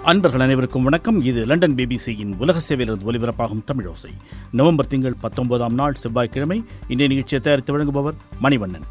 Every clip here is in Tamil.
அன்பர்கள் அனைவருக்கும் வணக்கம் இது லண்டன் பிபிசியின் உலக சேவையிலிருந்து ஒலிபரப்பாகும் தமிழோசை நவம்பர் திங்கள் பத்தொன்பதாம் நாள் செவ்வாய்க்கிழமை இன்றைய நிகழ்ச்சியை தயாரித்து வழங்குபவர் மணிவண்ணன்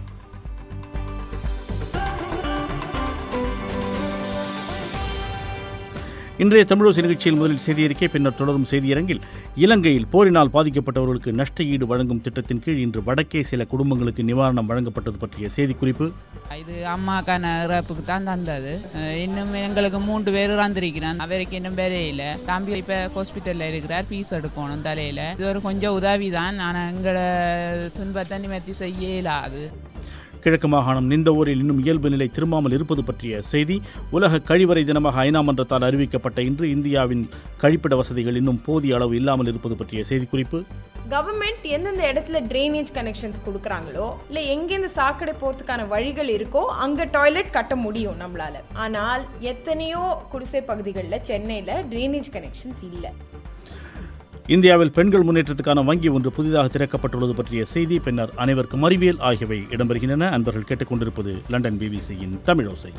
இன்றைய தமிழோசை நிகழ்ச்சியில் முதலில் செய்தியறிக்கை பின்னர் தொடரும் செய்தியரங்கில் இலங்கையில் போரினால் பாதிக்கப்பட்டவர்களுக்கு நஷ்ட ஈடு வழங்கும் திட்டத்தின் கீழ் இன்று வடக்கே சில குடும்பங்களுக்கு நிவாரணம் வழங்கப்பட்டது பற்றிய செய்திக்குறிப்பு இது அம்மாக்கான இறப்புக்கு தான் தந்தது அஹ் இன்னும் எங்களுக்கு மூன்று பேர் இறந்திருக்கிறான் அவருக்கு இன்னும் வேலையே இல்லை தம்பி இப்போ ஹாஸ்பிட்டலில் இருக்கிறார் ஃபீஸ் எடுக்கணும் தலையில் இது ஒரு கொஞ்சம் உதவி தான் ஆனால் எங்களோட துன்பத்தை நிவர்த்தி செய்ய இயலாது கிழக்கு மாகாணம் நிந்தவூரில் இன்னும் இயல்பு நிலை திரும்பாமல் இருப்பது பற்றிய செய்தி உலக கழிவறை தினமாக ஐநா மன்றத்தால் அறிவிக்கப்பட்ட இன்று இந்தியாவின் கழிப்பிட வசதிகள் இன்னும் போதிய அளவு இல்லாமல் இருப்பது பற்றிய செய்திக்குறிப்பு கவர்மெண்ட் எந்தெந்த இடத்துல ட்ரைனேஜ் கனெக்ஷன்ஸ் கொடுக்குறாங்களோ இல்லை எங்கேருந்து சாக்கடை போகிறதுக்கான வழிகள் இருக்கோ அங்கே டாய்லெட் கட்ட முடியும் நம்மளால ஆனால் எத்தனையோ குடிசை பகுதிகளில் சென்னையில் ட்ரைனேஜ் கனெக்ஷன்ஸ் இல்லை இந்தியாவில் பெண்கள் முன்னேற்றத்துக்கான வங்கி ஒன்று புதிதாக திறக்கப்பட்டுள்ளது பற்றிய செய்தி பின்னர் அனைவருக்கும் அறிவியல் ஆகியவை இடம்பெறுகின்றன அன்பர்கள் கேட்டுக்கொண்டிருப்பது லண்டன் பிபிசியின் தமிழோசை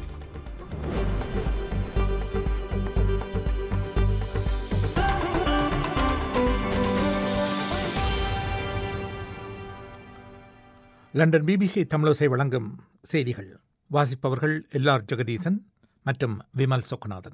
லண்டன் பிபிசி தமிழோசை வழங்கும் செய்திகள் வாசிப்பவர்கள் எல்ஆர் ஜெகதீசன் மற்றும் விமல் சொக்கநாதன்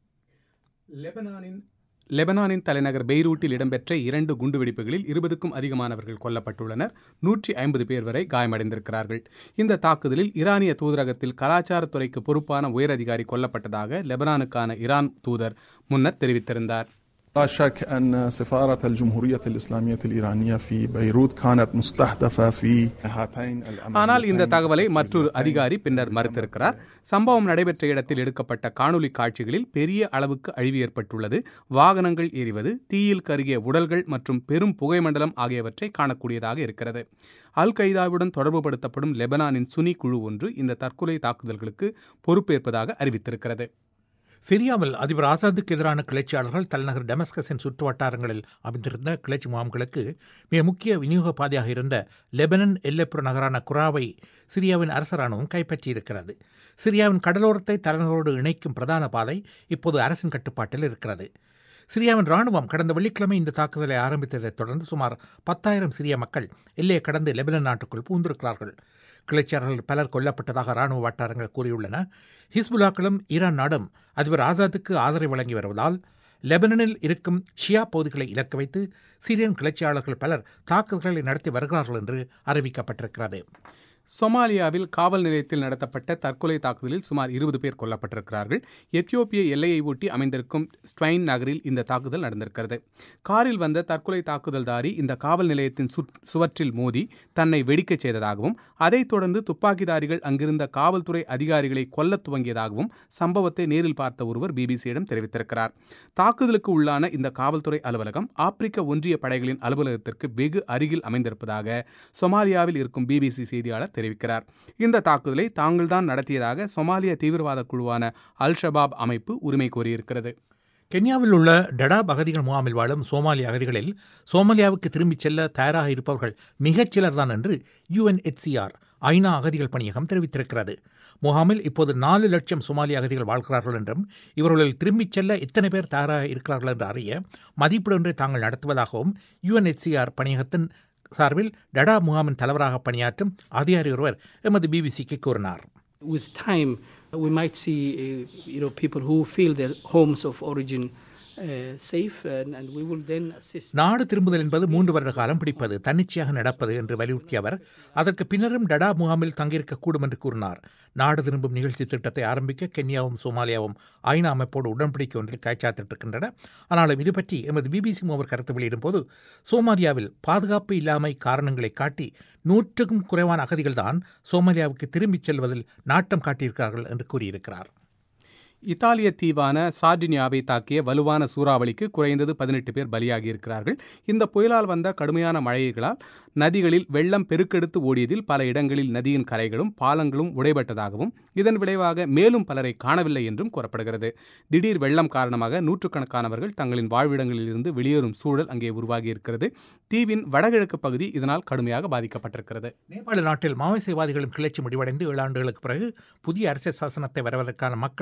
லெபனானின் லெபனானின் தலைநகர் பெய்ரூட்டில் இடம்பெற்ற இரண்டு குண்டுவெடிப்புகளில் இருபதுக்கும் அதிகமானவர்கள் கொல்லப்பட்டுள்ளனர் நூற்றி ஐம்பது பேர் வரை காயமடைந்திருக்கிறார்கள் இந்த தாக்குதலில் ஈரானிய தூதரகத்தில் கலாச்சாரத்துறைக்கு பொறுப்பான உயரதிகாரி கொல்லப்பட்டதாக லெபனானுக்கான ஈரான் தூதர் முன்னர் தெரிவித்திருந்தார் لا شك أن سفارة الجمهورية الإسلامية الإيرانية في بيروت كانت مستهدفة في هاتين ஆனால் இந்த العمليتين தகவலை மற்றொரு அதிகாரி பின்னர் மறுத்திருக்கிறார் சம்பவம் நடைபெற்ற இடத்தில் எடுக்கப்பட்ட காணொலி காட்சிகளில் பெரிய அளவுக்கு அழிவு ஏற்பட்டுள்ளது வாகனங்கள் எரிவது தீயில் கருகிய உடல்கள் மற்றும் பெரும் புகைமண்டலம் ஆகியவற்றை காணக்கூடியதாக இருக்கிறது அல் கைதாவுடன் தொடர்புபடுத்தப்படும் லெபனானின் சுனி குழு ஒன்று இந்த தற்கொலை தாக்குதல்களுக்கு பொறுப்பேற்பதாக அறிவித்திருக்கிறது சிரியாவில் அதிபர் ஆசாத்துக்கு எதிரான கிளர்ச்சியாளர்கள் தலைநகர் டெமஸ்கஸின் சுற்று வட்டாரங்களில் அமைந்திருந்த கிளர்ச்சி முகாம்களுக்கு மிக முக்கிய விநியோக பாதையாக இருந்த லெபனன் எல்லைப்புற நகரான குராவை சிரியாவின் அரச ராணுவம் கைப்பற்றியிருக்கிறது சிரியாவின் கடலோரத்தை தலைநகரோடு இணைக்கும் பிரதான பாதை இப்போது அரசின் கட்டுப்பாட்டில் இருக்கிறது சிரியாவின் ராணுவம் கடந்த வெள்ளிக்கிழமை இந்த தாக்குதலை ஆரம்பித்ததைத் தொடர்ந்து சுமார் பத்தாயிரம் சிரிய மக்கள் எல்லையை கடந்து லெபனன் நாட்டுக்குள் பூந்திருக்கிறார்கள் கிளர்ச்சியாளர்கள் பலர் கொல்லப்பட்டதாக ராணுவ வட்டாரங்கள் கூறியுள்ளன ஹிஸ்புல்லாக்களும் ஈரான் நாடும் அதிபர் ஆசாத்துக்கு ஆதரவு வழங்கி வருவதால் லெபனனில் இருக்கும் ஷியா பகுதிகளை இலக்கு வைத்து சிரியன் கிளர்ச்சியாளர்கள் பலர் தாக்குதல்களை நடத்தி வருகிறார்கள் என்று அறிவிக்கப்பட்டிருக்கிறது சொமாலியாவில் காவல் நிலையத்தில் நடத்தப்பட்ட தற்கொலை தாக்குதலில் சுமார் இருபது பேர் கொல்லப்பட்டிருக்கிறார்கள் எத்தியோப்பிய எல்லையை ஒட்டி அமைந்திருக்கும் ஸ்ட்வைன் நகரில் இந்த தாக்குதல் நடந்திருக்கிறது காரில் வந்த தற்கொலை தாக்குதல்தாரி இந்த காவல் நிலையத்தின் சுற்- சுவற்றில் மோதி தன்னை வெடிக்கச் செய்ததாகவும் அதைத் தொடர்ந்து துப்பாக்கிதாரிகள் அங்கிருந்த காவல்துறை அதிகாரிகளை கொல்லத் துவங்கியதாகவும் சம்பவத்தை நேரில் பார்த்த ஒருவர் பிபிசியிடம் தெரிவித்திருக்கிறார் தாக்குதலுக்கு உள்ளான இந்த காவல்துறை அலுவலகம் ஆப்பிரிக்க ஒன்றிய படைகளின் அலுவலகத்திற்கு வெகு அருகில் அமைந்திருப்பதாக சொமாலியாவில் இருக்கும் பிபிசி செய்தியாளர் தெரிவிக்கிறார் இந்த தாக்குதலை தாங்கள்தான் நடத்தியதாக சொமாலிய தீவிரவாத குழுவான அல் ஷபாப் அமைப்பு உரிமை கோரியிருக்கிறது கென்யாவில் உள்ள டடாப் அகதிகள் முகாமில் வாழும் சோமாலிய அகதிகளில் சோமாலியாவுக்கு திரும்பிச் செல்ல தயாராக இருப்பவர்கள் மிகச் சிலர்தான் என்று யுஎன்ஹெச்சிஆர் ஐநா அகதிகள் பணியகம் தெரிவித்திருக்கிறது முகாமில் இப்போது நாலு லட்சம் சோமாலிய அகதிகள் வாழ்கிறார்கள் என்றும் இவர்களில் திரும்பிச் செல்ல எத்தனை பேர் தயாராக இருக்கிறார்கள் என்று அறிய மதிப்பீடு ஒன்றை தாங்கள் நடத்துவதாகவும் யுஎன்ஹெச்சிஆர் பணியகத்தின் சார்பில் டடா முகாமின் தலைவராக பணியாற்றும் அதிகாரி ஒருவர் எமது பிபிசிக்கு கூறினார் with time we might see uh, you know people who feel their homes of origin uh, safe and, and we will then assist நாடு திரும்புதல் என்பது மூன்று வருட காலம் பிடிப்பது தன்னிச்சையாக நடப்பது என்று வலியுறுத்திய அவர் அதற்கு பின்னரும் டடா முகாமில் தங்கியிருக்கக்கூடும் என்று கூறினார் நாடு திரும்பும் நிகழ்ச்சி திட்டத்தை ஆரம்பிக்க கென்யாவும் சோமாலியாவும் ஐநா அமைப்போடு உடன்படிக்கை ஒன்றில் கைச்சாத்திட்டிருக்கின்றன ஆனாலும் இது பற்றி எமது பிபிசி மூவர் கருத்து வெளியிடும் போது சோமாலியாவில் பாதுகாப்பு இல்லாமை காரணங்களை காட்டி நூற்றுக்கும் குறைவான அகதிகள்தான் சோமாலியாவுக்கு திரும்பிச் செல்வதில் நாட்டம் காட்டியிருக்கிறார்கள் என்று கூறியிருக்கிறார் இத்தாலிய தீவான சார்டினியாவை தாக்கிய வலுவான சூறாவளிக்கு குறைந்தது பதினெட்டு பேர் பலியாகியிருக்கிறார்கள் இந்த புயலால் வந்த கடுமையான மழைகளால் நதிகளில் வெள்ளம் பெருக்கெடுத்து ஓடியதில் பல இடங்களில் நதியின் கரைகளும் பாலங்களும் உடைபட்டதாகவும் இதன் விளைவாக மேலும் பலரை காணவில்லை என்றும் கூறப்படுகிறது திடீர் வெள்ளம் காரணமாக நூற்றுக்கணக்கானவர்கள் தங்களின் வாழ்விடங்களிலிருந்து வெளியேறும் சூழல் அங்கே உருவாகியிருக்கிறது தீவின் வடகிழக்கு பகுதி இதனால் கடுமையாக பாதிக்கப்பட்டிருக்கிறது நேபாள நாட்டில் மாவோயிசவாதிகளின் கிளர்ச்சி முடிவடைந்து ஏழு ஆண்டுகளுக்கு பிறகு புதிய அரசியல் சாசனத்தை வருவதற்கான மக்கள் பேரவை ஒன்றை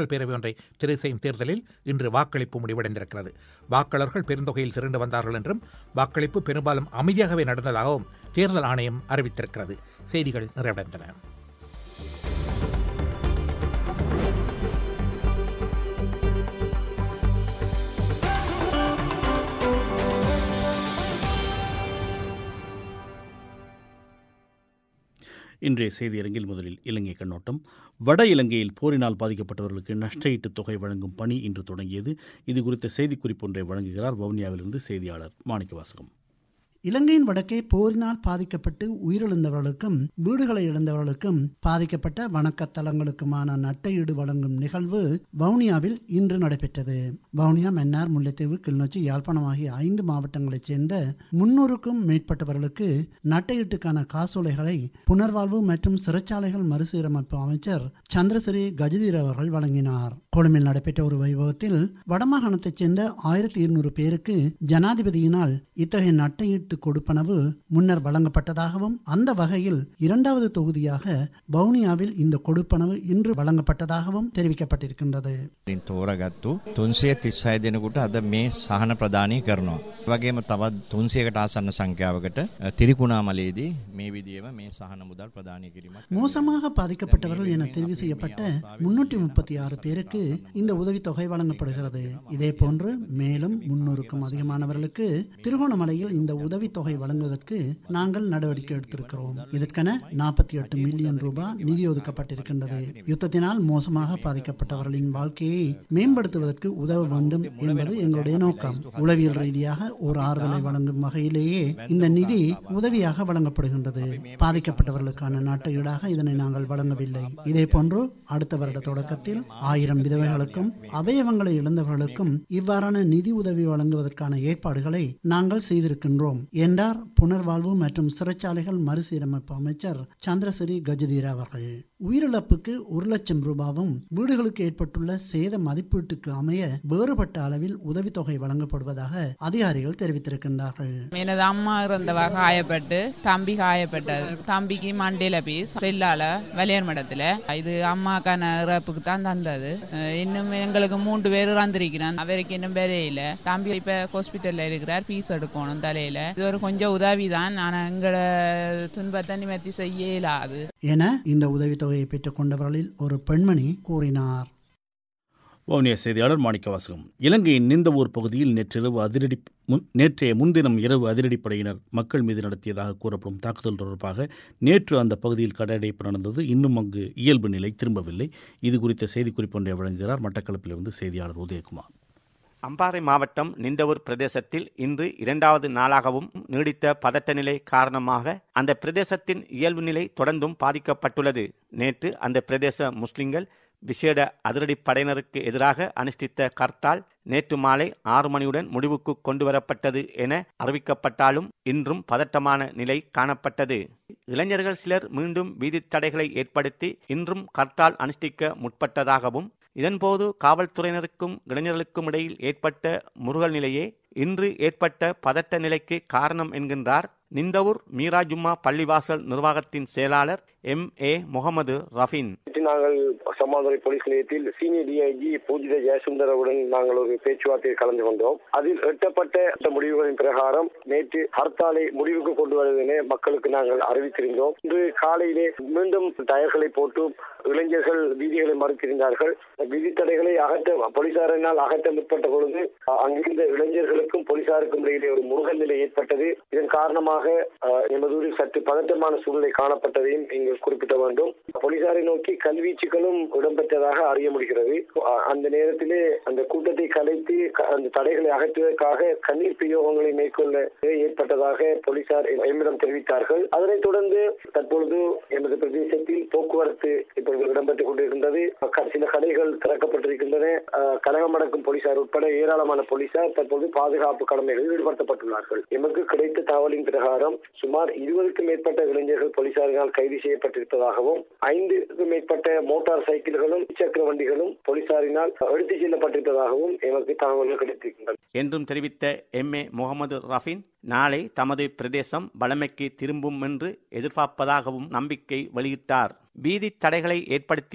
ஒன்றை தெரிவு செய்யும் தேர்தலில் இன்று வாக்களிப்பு முடிவடைந்திருக்கிறது வாக்காளர்கள் பெருந்தொகையில் திரண்டு வந்தார்கள் என்றும் வாக்களிப்பு பெரும்பாலும் அமைதியாகவே நடந்ததாகவும் தேர்தல் ஆணையம் அறிவித்திருக்கிறது செய்திகள் நிறைவடைந்தன இன்றைய செய்தியரங்கில் முதலில் இலங்கை கண்ணோட்டம் வட இலங்கையில் போரினால் பாதிக்கப்பட்டவர்களுக்கு நஷ்டஈட்டுத் தொகை வழங்கும் பணி இன்று தொடங்கியது இது குறித்த செய்திக்குறிப்பு ஒன்றை வழங்குகிறார் வவுனியாவிலிருந்து செய்தியாளர் மாணிக்கவாசகம் இலங்கையின் வடக்கே போரினால் பாதிக்கப்பட்டு உயிரிழந்தவர்களுக்கும் வீடுகளை இழந்தவர்களுக்கும் பாதிக்கப்பட்ட வணக்கத்தலங்களுக்குமான நட்டையீடு வழங்கும் நிகழ்வு வவுனியாவில் இன்று நடைபெற்றது வவுனியா மன்னார் முல்லைத்தீவு கிளிநொச்சி யாழ்ப்பாணம் ஆகிய ஐந்து மாவட்டங்களைச் சேர்ந்த முன்னூறுக்கும் மேற்பட்டவர்களுக்கு நட்டையீட்டுக்கான காசோலைகளை புனர்வாழ்வு மற்றும் சிறைச்சாலைகள் மறுசீரமைப்பு அமைச்சர் சந்திரசிறி கஜதீர் அவர்கள் வழங்கினார் கொழும்பில் நடைபெற்ற ஒரு வைபவத்தில் வடமாகாணத்தைச் சேர்ந்த ஆயிரத்தி இருநூறு பேருக்கு ஜனாதிபதியினால் இத்தகைய நட்டையீட்டு கொடுப்பனவு முன்னர் வழங்கப்பட்டதாகவும் அந்த வகையில் இரண்டாவது தொகுதியாக வவுனியாவில் இந்த கொடுப்பனவு இன்று வழங்கப்பட்டதாகவும் தெரிவிக்கப்பட்டிருக்கின்றது ඉන් තෝරගත්තු තුන්සිය තිස්සය දෙනකුට අද මේ සහන ප්‍රධානය කරනවා. වගේම තවත් තුන්සියකට ආසන්න සංඛ්‍යාවකට අ, තිරිකුණාමලේදී මේ විදියම මේ සහන මුදල් ප්‍රධානය කිරීමක් மோசமாக பாதிக்கப்பட்டவர்கள் என தெரிவு செய்யப்பட்ட முன்னூற்றி முப்பத்தி ஆறு பேருக்கு இந்த உதவித்தொகை வழங்கப்படுகிறது இதே போன்று மேலும் முன்னூறுக்கும் அதிகமானவர்களுக்கு திருகோணமலையில் இந்த உதவித்தொகை வழங்குவதற்கு நாங்கள் நடவடிக்கை எடுத்திருக்கிறோம் இதற்கென நாற்பத்தி எட்டு மில்லியன் ரூபாய் நிதி ஒதுக்கப்பட்டிருக்கின்றது யுத்தத்தினால் மோசமாக பாதிக்கப்பட்டவர்களின் வாழ்க்கையை மேம்படுத்துவதற்கு உதவ வேண்டும் என்பது எங்களுடைய நோக்கம் உளவியல் ரீதியாக ஒரு ஆறுதலை வழங்கும் வகையிலேயே இந்த நிதி உதவியாக வழங்கப்படுகின்றது பாதிக்கப்பட்டவர்களுக்கான நாட்டு ஈடாக இதனை நாங்கள் வழங்கவில்லை இதே போன்று அடுத்த வருட தொடக்கத்தில் ஆயிரம் விதவைகளுக்கும் அவயவங்களை இழந்தவர்களுக்கும் இவ்வாறான நிதி உதவி வழங்குவதற்கான ஏற்பாடுகளை நாங்கள் செய்திருக்கின்றோம் என்றார் புனர்வாழ்வு மற்றும் சிறைச்சாலைகள் மறுசீரமைப்பு அமைச்சர் சந்திரசிறி கஜதீரா அவர்கள் உயிரிழப்புக்கு ஒரு லட்சம் ரூபாவும் வீடுகளுக்கு ஏற்பட்டுள்ள சேத மதிப்பீட்டுக்கு அமைய வேறுபட்ட அளவில் உதவித்தொகை வழங்கப்படுவதாக அதிகாரிகள் தெரிவித்திருக்கின்றார்கள் எனது அம்மா இறந்தவ காயப்பட்டு தம்பி காயப்பட்டது தம்பிக்கு மண்டையில பீஸ் செல்லால வலியர் மடத்துல இது அம்மாக்கான இறப்புக்கு தான் தந்தது அஹ் இன்னும் எங்களுக்கு மூன்று பேர் இறந்திருக்கிறான் அவருக்கு இன்னும் வேறே இல்ல தம்பி இப்ப ஹாஸ்பிட்டல்ல இருக்கிறார் பீஸ் எடுக்கணும் தலையில இது ஒரு கொஞ்சம் உதவி தான் ஆனா எங்களோட துன்பத்தை நிவர்த்தி செய்ய இயலாது என இந்த உதவித்தொகையை பெற்றுக் கொண்டவர்களில் ஒரு பெண்மணி கூறினார் வவுனியா செய்தியாளர் மாணிக்கவாசகம் இலங்கையின் நிந்தவூர் பகுதியில் நேற்றிரவு அதிரடி முன் நேற்றைய முன்தினம் இரவு அதிரடிப்படையினர் மக்கள் மீது நடத்தியதாக கூறப்படும் தாக்குதல் தொடர்பாக நேற்று அந்த பகுதியில் கடையடைப்பு நடந்தது இன்னும் அங்கு இயல்பு நிலை திரும்பவில்லை இது குறித்த செய்திக்குறிப்பு ஒன்றை வழங்குகிறார் மட்டக்களப்பிலிருந்து செய்தியாளர் உதயகுமார் அம்பாறை மாவட்டம் நிந்தவூர் பிரதேசத்தில் இன்று இரண்டாவது நாளாகவும் நீடித்த பதட்ட நிலை காரணமாக அந்த பிரதேசத்தின் இயல்பு நிலை தொடர்ந்தும் பாதிக்கப்பட்டுள்ளது நேற்று அந்த பிரதேச முஸ்லிம்கள் விசேட அதிரடிப் படையினருக்கு எதிராக அனுஷ்டித்த கர்த்தால் நேற்று மாலை ஆறு மணியுடன் முடிவுக்கு கொண்டுவரப்பட்டது என அறிவிக்கப்பட்டாலும் இன்றும் பதட்டமான நிலை காணப்பட்டது இளைஞர்கள் சிலர் மீண்டும் வீதித் தடைகளை ஏற்படுத்தி இன்றும் கர்த்தால் அனுஷ்டிக்க முற்பட்டதாகவும் இதன்போது காவல்துறையினருக்கும் இளைஞர்களுக்கும் இடையில் ஏற்பட்ட முருகல் நிலையே இன்று ஏற்பட்ட பதட்ட நிலைக்கு காரணம் என்கின்றார் நிந்தவூர் மீரா ஜும்மா பள்ளிவாசல் நிர்வாகத்தின் செயலாளர் எம் ஏ முகமது ரஃபின் நேற்று நாங்கள் சமாதுரை போலீஸ் நிலையத்தில் சீனியர் டிஐஜி பூஜித ஜெயசுந்தரவுடன் நாங்கள் ஒரு பேச்சுவார்த்தையில் கலந்து கொண்டோம் அதில் எட்டப்பட்ட முடிவுகளின் பிரகாரம் நேற்று ஹர்த்தாலை முடிவுக்கு கொண்டு வருவதென மக்களுக்கு நாங்கள் அறிவித்திருந்தோம் இன்று காலையிலே மீண்டும் டயர்களை போட்டு இளைஞர்கள் வீதிகளை மறுத்திருந்தார்கள் விதித்தடைகளை அகற்ற போலீசாரினால் அகற்ற முற்பட்ட பொழுது அங்கிருந்த இளைஞர்களுக்கும் போலீசாருக்கும் இடையிலே ஒரு முருகல் நிலை ஏற்பட்டது இதன் காரணமாக எமது ஊரில் சற்று பதட்டமான சூழ்நிலை காணப்பட்டதையும் இங்கு குறிப்பிட வேண்டும் போலீசாரை நோக்கி கல்வீச்சுகளும் இடம்பெற்றதாக அறிய முடிகிறது அந்த நேரத்திலே அந்த கூட்டத்தை கலைத்து அந்த தடைகளை அகற்றுவதற்காக கண்ணீர் பிரயோகங்களை மேற்கொள்ள ஏற்பட்டதாக போலீசார் எம்மிடம் தெரிவித்தார்கள் அதனைத் தொடர்ந்து தற்பொழுது எமது பிரதேசத்தில் போக்குவரத்து இப்பொழுது இடம்பெற்றுக் கொண்டிருக்கின்றது சில கடைகள் திறக்கப்பட்டிருக்கின்றன கழகம் அடக்கும் போலீசார் உட்பட ஏராளமான போலீசார் தற்போது பாதுகாப்பு கடமைகளில் ஈடுபடுத்தப்பட்டுள்ளார்கள் எமக்கு கிடைத்த தகவலின் பிரகாரம் சுமார் இருபதுக்கும் மேற்பட்ட இளைஞர்கள் போலீசாரினால் கைது செய்யப்பட்டிருப்பதாகவும் ஐந்துக்கும் மேற்பட்ட மோட்டார் சைக்கிள்களும் சக்கர வண்டிகளும் போலீசாரினால் எடுத்துச் செல்லப்பட்டிருப்பதாகவும் எமக்கு தகவல்கள் கிடைத்திருக்கின்றன என்றும் தெரிவித்த எம் ஏ முகமது ரஃபின் நாளை தமது பிரதேசம் வளமைக்கு திரும்பும் என்று எதிர்பார்ப்பதாகவும் நம்பிக்கை வெளியிட்டார் வீதி தடைகளை ஏற்படுத்தியமை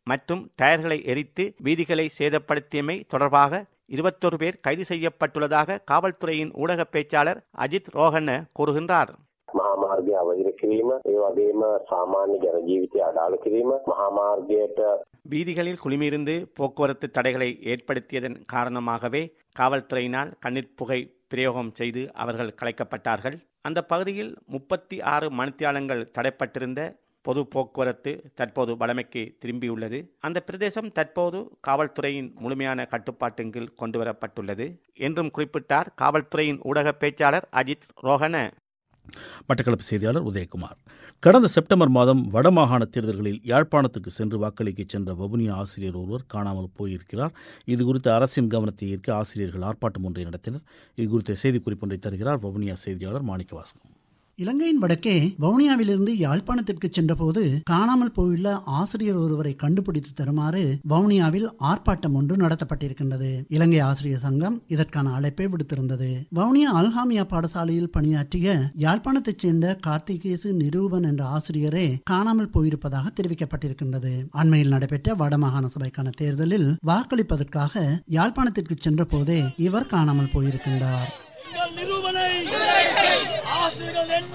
மற்றும் டயர்களை எரித்து வீதிகளை சேதப்படுத்தியமை தொடர்பாக இருபத்தொரு பேர் கைது செய்யப்பட்டுள்ளதாக காவல்துறையின் ஊடக பேச்சாளர் அஜித் ரோஹன கூறுகின்றார் මහාමාර්ගය අවහිර කිරීම ඒ වගේම සාමාන්‍ය ජන ජීවිතය අඩාල කිරීම මහාමාර්ගයට வீதிகளில் குழுமியிருந்து போக்குவரத்து தடைகளை ஏற்படுத்தியதன் காரணமாகவே காவல்துறையினால் கண்ணீர் புகை பிரயோகம் செய்து அவர்கள் கலைக்கப்பட்டார்கள் அந்த பகுதியில் முப்பத்தி ஆறு மணித்தியாலங்கள் தடைப்பட்டிருந்த பொது போக்குவரத்து தற்போது வளமைக்கு திரும்பியுள்ளது அந்த பிரதேசம் தற்போது காவல்துறையின் முழுமையான கட்டுப்பாட்டின் கீழ் கொண்டுவரப்பட்டுள்ளது என்றும் குறிப்பிட்டார் காவல்துறையின் ஊடக பேச்சாளர் அஜித் ரோஹன மட்டக்களப்பு செய்தியாளர் உதயகுமார் கடந்த செப்டம்பர் மாதம் வடமாகாண தேர்தல்களில் யாழ்ப்பாணத்துக்கு சென்று வாக்களிக்கச் சென்ற வவுனியா ஆசிரியர் ஒருவர் காணாமல் போயிருக்கிறார் இது குறித்து அரசின் கவனத்தை ஈர்க்க ஆசிரியர்கள் ஆர்ப்பாட்டம் ஒன்றை நடத்தினர் இது குறித்த செய்திக்குறிப்பு ஒன்றை தருகிறார் வவுனியா செய்தியாளர் மாணிக்கவாசகம் இலங்கையின் வடக்கே வவுனியாவிலிருந்து யாழ்ப்பாணத்திற்கு சென்றபோது காணாமல் போயுள்ள ஆசிரியர் ஒருவரை கண்டுபிடித்து தருமாறு வவுனியாவில் ஆர்ப்பாட்டம் ஒன்று நடத்தப்பட்டிருக்கின்றது இலங்கை ஆசிரியர் சங்கம் இதற்கான அழைப்பை விடுத்திருந்தது வவுனியா அல்ஹாமியா பாடசாலையில் பணியாற்றிய யாழ்ப்பாணத்தைச் சேர்ந்த கார்த்திகேசு நிரூபன் என்ற ஆசிரியரே காணாமல் போயிருப்பதாக தெரிவிக்கப்பட்டிருக்கின்றது அண்மையில் நடைபெற்ற வடமாகாண சபைக்கான தேர்தலில் வாக்களிப்பதற்காக யாழ்ப்பாணத்திற்கு சென்ற போதே இவர் காணாமல் போயிருக்கின்றார் நிரூபனை ஆசிரியர்கள் என்ன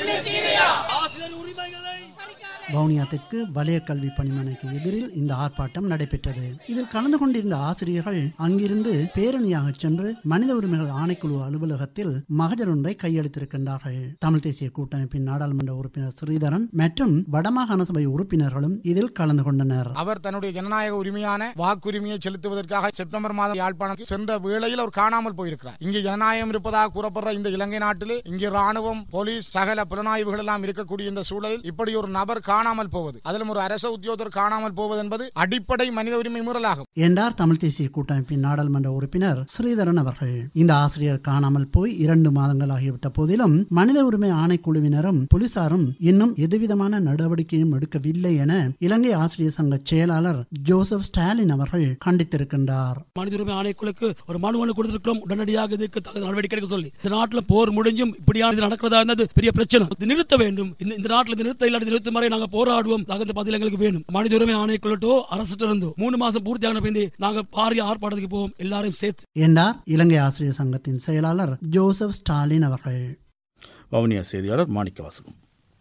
ஆசிரியர் உரிமைகளை வவுனியா தெற்கு வலய கல்வி பணிமனைக்கு எதிரில் இந்த ஆர்ப்பாட்டம் நடைபெற்றது இதில் கலந்து கொண்டிருந்த ஆசிரியர்கள் அங்கிருந்து பேரணியாக சென்று மனித உரிமைகள் ஆணைக்குழு அலுவலகத்தில் மகஜர் ஒன்றை கையளித்திருக்கின்றார்கள் தமிழ் தேசிய கூட்டமைப்பின் நாடாளுமன்ற உறுப்பினர் ஸ்ரீதரன் மற்றும் வடமாகாண சபை உறுப்பினர்களும் இதில் கலந்து கொண்டனர் அவர் தன்னுடைய ஜனநாயக உரிமையான வாக்குரிமையை செலுத்துவதற்காக செப்டம்பர் மாதம் யாழ்ப்பாணம் சென்ற வேளையில் அவர் காணாமல் போயிருக்கிறார் இங்கே ஜனநாயகம் இருப்பதாக கூறப்படுற இந்த இலங்கை நாட்டிலே இங்கே ராணுவம் போலீஸ் சகல புலனாய்வுகள் எல்லாம் இருக்கக்கூடிய இந்த சூழலில் இப்படி ஒரு நபர் காணாமல் போவது அதிலும் ஒரு அரச உத்தியோகத்தர் காணாமல் போவது என்பது அடிப்படை மனித உரிமை மீறலாகும் என்றார் தமிழ் தேசிய கூட்டமைப்பின் நாடாளுமன்ற உறுப்பினர் ஸ்ரீதரன் அவர்கள் இந்த ஆசிரியர் காணாமல் போய் இரண்டு மாதங்கள் ஆகிவிட்ட போதிலும் மனித உரிமை ஆணைக்குழுவினரும் போலீசாரும் இன்னும் எதுவிதமான நடவடிக்கையும் எடுக்கவில்லை என இலங்கை ஆசிரியர் சங்க செயலாளர் ஜோசப் ஸ்டாலின் அவர்கள் கண்டித்திருக்கின்றார் மனித உரிமை ஆணைக்குழுக்கு ஒரு மனு ஒன்று கொடுத்திருக்கிறோம் உடனடியாக இதுக்கு தகுந்த நடவடிக்கை எடுக்க சொல்லி இந்த நாட்டில் போர் முடிஞ்சும் இப்படியான இது நடக்கிறதா இருந்தது பெரிய பிரச்சனை இது நிறுத்த வேண்டும் இந்த இந்த நாட்டில் இது நிறுத்த இல்லாத நிறுத்தும் வரை நாங்க போராடுவோம் தகுந்த பதில் எங்களுக்கு வேணும் மனித உரிமை ஆணைக்குள்ளட்டோ அரசிட்ட இருந்தோ மூணு மாசம் பூர்த்தியான பிந்தி நாங்க பாரிய ஆர்ப்பாட்டத்துக்கு போவோம் எல்லாரையும் சேர்த்து என்றார் இலங்கை ஆசிரியர் சங்கத்தின் செயலாளர் ஜோசப் ஸ்டாலின் அவர்கள் வவுனியா செய்தியாளர் மாணிக்கவாசகம்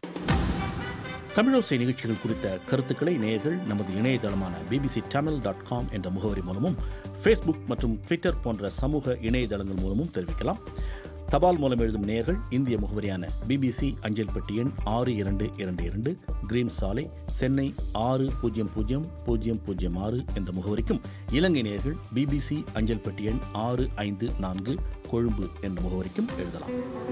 தமிழோசை நிகழ்ச்சிகள் குறித்த கருத்துக்களை நேயர்கள் நமது இணையதளமான பிபிசி தமிழ் டாட் காம் என்ற முகவரி மூலமும் ஃபேஸ்புக் மற்றும் ட்விட்டர் போன்ற சமூக இணையதளங்கள் மூலமும் தெரிவிக்கலாம் தபால் மூலம் எழுதும் நேயர்கள் இந்திய முகவரியான பிபிசி அஞ்சல் பெட்டி எண் ஆறு இரண்டு இரண்டு இரண்டு கிரீன் சாலை சென்னை ஆறு பூஜ்ஜியம் பூஜ்ஜியம் பூஜ்ஜியம் பூஜ்ஜியம் ஆறு என்ற முகவரிக்கும் இலங்கை நேயர்கள் பிபிசி அஞ்சல் பெட்டி எண் ஆறு ஐந்து நான்கு கொழும்பு என்ற முகவரிக்கும் எழுதலாம்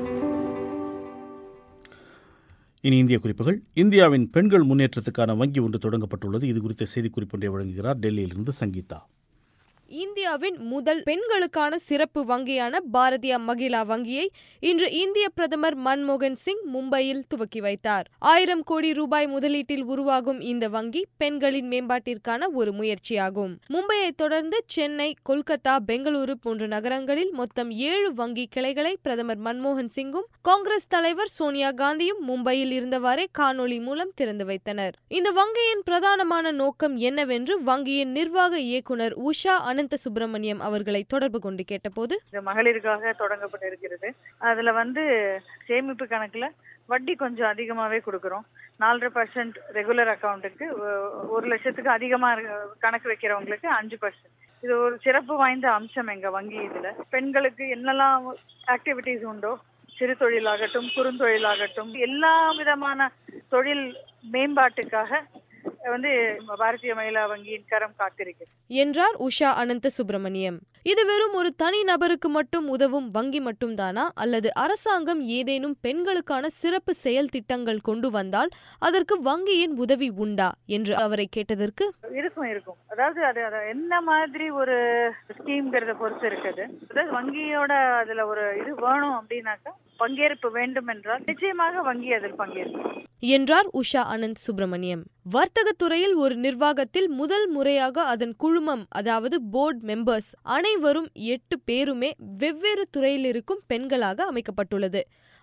இனி இந்திய குறிப்புகள் இந்தியாவின் பெண்கள் முன்னேற்றத்துக்கான வங்கி ஒன்று தொடங்கப்பட்டுள்ளது இது குறித்த செய்திக்குறிப்பு ஒன்றை வழங்குகிறார் டெல்லியிலிருந்து சங்கீதா இந்தியாவின் முதல் பெண்களுக்கான சிறப்பு வங்கியான பாரதிய மகிழா வங்கியை இன்று இந்திய பிரதமர் மன்மோகன் சிங் மும்பையில் துவக்கி வைத்தார் ஆயிரம் கோடி ரூபாய் முதலீட்டில் உருவாகும் இந்த வங்கி பெண்களின் மேம்பாட்டிற்கான ஒரு முயற்சியாகும் மும்பையை தொடர்ந்து சென்னை கொல்கத்தா பெங்களூரு போன்ற நகரங்களில் மொத்தம் ஏழு வங்கி கிளைகளை பிரதமர் மன்மோகன் சிங்கும் காங்கிரஸ் தலைவர் சோனியா காந்தியும் மும்பையில் இருந்தவாறே காணொலி மூலம் திறந்து வைத்தனர் இந்த வங்கியின் பிரதானமான நோக்கம் என்னவென்று வங்கியின் நிர்வாக இயக்குனர் உஷா அனந்த சுப்பிரமணியம் அவர்களை தொடர்பு கொண்டு கேட்டபோது இது மகளிருக்காக தொடங்கப்பட்டிருக்கிறது அதுல வந்து சேமிப்பு கணக்குல வட்டி கொஞ்சம் அதிகமாவே கொடுக்குறோம் நாலரை பர்சன்ட் ரெகுலர் அக்கௌண்ட்டுக்கு ஒரு லட்சத்துக்கு அதிகமா கணக்கு வைக்கிறவங்களுக்கு அஞ்சு பர்சன்ட் இது ஒரு சிறப்பு வாய்ந்த அம்சம் எங்க வங்கி இதுல பெண்களுக்கு என்னெல்லாம் ஆக்டிவிட்டிஸ் உண்டோ சிறு தொழிலாகட்டும் குறுந்தொழிலாகட்டும் எல்லா விதமான தொழில் மேம்பாட்டுக்காக வந்து பாரதிய மகிழா வங்கியின் கரம் காத்திருக்கிறது என்றார் உஷா அனந்த சுப்பிரமணியம் இது வெறும் ஒரு தனி நபருக்கு மட்டும் உதவும் வங்கி மட்டும்தானா அல்லது அரசாங்கம் ஏதேனும் பெண்களுக்கான சிறப்பு செயல் திட்டங்கள் கொண்டு வந்தால் அதற்கு வங்கியின் உதவி உண்டா என்று அவரை கேட்டதற்கு இருக்கும் இருக்கும் அதாவது அது அது என்ன மாதிரி ஒரு ஸ்கீம்ங்கிறத பொறுத்து இருக்குது அதாவது வங்கியோட அதுல ஒரு இது வேணும் அப்படின்னாக்கா பங்கேற்பு வேண்டும் என்றால் நிச்சயமாக வங்கி அதில் பங்கேற்கும் என்றார் உஷா அனந்த் சுப்பிரமணியம் வர்த்தகத் துறையில் ஒரு நிர்வாகத்தில் முதல் முறையாக அதன் குழுமம் அதாவது போர்டு மெம்பர்ஸ் அனைவரும் எட்டு பேருமே வெவ்வேறு துறையில் இருக்கும் பெண்களாக அமைக்கப்பட்டுள்ளது